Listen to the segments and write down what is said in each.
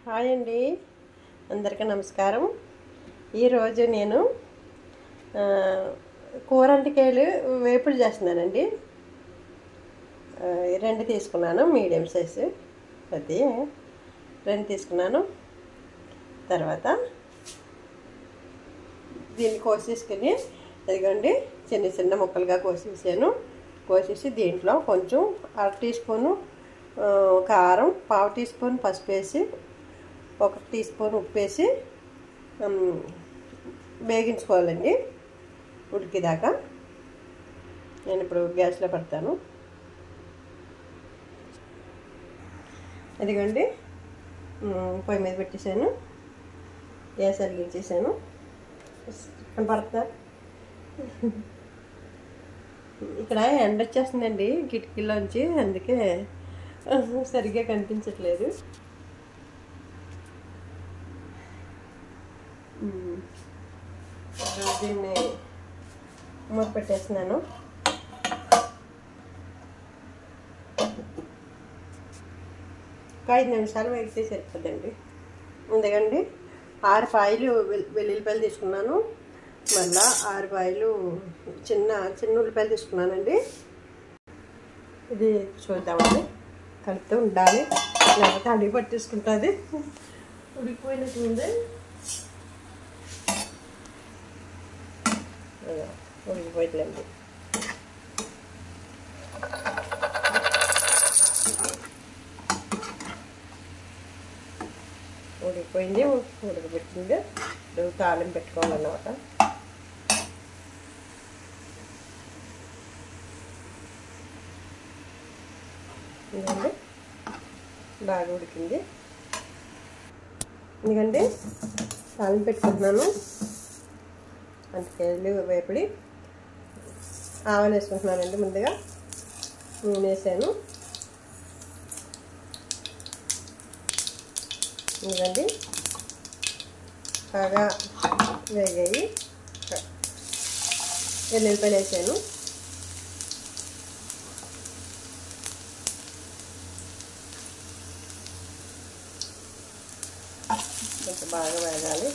Hi అండి అందరికీ నమస్కారం ఈరోజు నేను ఆ, కూరంటికాయలు వేపుడు చేస్తున్నానండి ఆ, ఈ రెండు తీసుకున్నాను మీడియం సైజు అది రెండు తీసుకున్నాను తర్వాత దీన్ని కోసేసుకుని ఇదిగోండి చిన్న చిన్న ముక్కలుగా కోసేసాను కోసేసి దీంట్లో కొంచెం అర టీ స్పూను ఆ, కారం పావు టీ స్పూన్ పసుపు వేసి ఒక టీ స్పూన్ ఉప్పు వేసి ఉమ్, వేగించుకోవాలండి ఉడికిదాకా నేను ఇప్పుడు గ్యాస్లో పెడతాను ఇదిగోండి ఉమ్, పొయ్యి మీద పెట్టేశాను గ్యాస్ వెలిగించేసాను కనపడుతుందా ఇక్కడ ఎండ వచ్చేస్తుందండి కిటికీలోంచి అందుకే సరిగ్గా కనిపించట్లేదు ఉమ్. దీన్ని మూత పెట్టేస్తున్నాను ఒక ఐదు నిమిషాలు వేగితే సరిపోద్దండి ఎందుకండి ఆరు పాయలు వెల్- వెల్లుల్లిపాయలు తీసుకున్నాను మళ్ళా ఆరు పాయలు చిన్న చిన్న ఉల్లిపాయలు తీసుకున్నానండి ఇది చూద్దామండి కలుపుతూ ఉండాలి లేకపోతే అడిగి పట్టేసుకుంటుంది ఉడికిపోయినట్టు ఉంది అయ్యో, ఉడికిపోయట్లేండి ఉడికిపోయింది ఉడకబెట్టింది ఇప్పుడు తాళం పెట్టుకోవాలన్నమాట ఇదండి బాగా ఉడికింది ఎందుకంటే తాళం పెట్టుకుంటున్నాను అంతకేళ్ళు వేపడి ఆవాలు వేసుకుంటున్నానండి ముందుగా నూనె వేసాను ఇదండి బాగా వేగాయి వెల్లుల్లిపాయలు వేసాను కొంచెం బాగా వేగాలి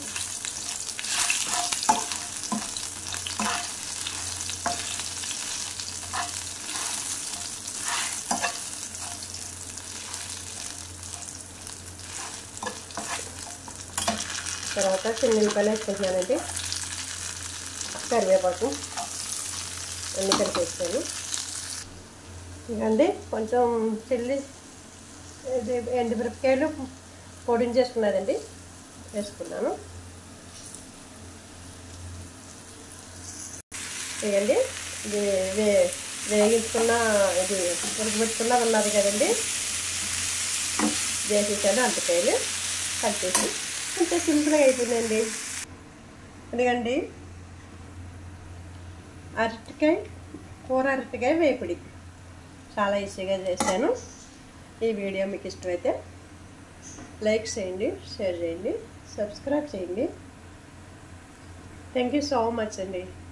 తర్వాత చిన్న ఉల్లిపాయలు వేసుకుంటున్నానండి కరివేపాకు అన్ని కలిపేస్తాను ఇదండి కొంచెం చిల్లి ఇది ఎండుమిరపకాయలు పొడిని చేసుకున్నానండి వేసుకున్నాను ఇదండి ఇది వే వేగించుకున్న ఇది ఉడకబెట్టుకున్న ఉన్నది కదండి వేసేసాను అంతకాయలు కలిపేసి అంతే సింపుల్గా అయిపోయిందండి ఎందుకండి అరటికాయ కూర అరటికాయ వేపుడి చాలా ఈజీగా చేశాను ఈ వీడియో మీకు ఇష్టమైతే లైక్ చేయండి షేర్ చేయండి సబ్స్క్రైబ్ చేయండి థ్యాంక్ యూ సో మచ్ అండి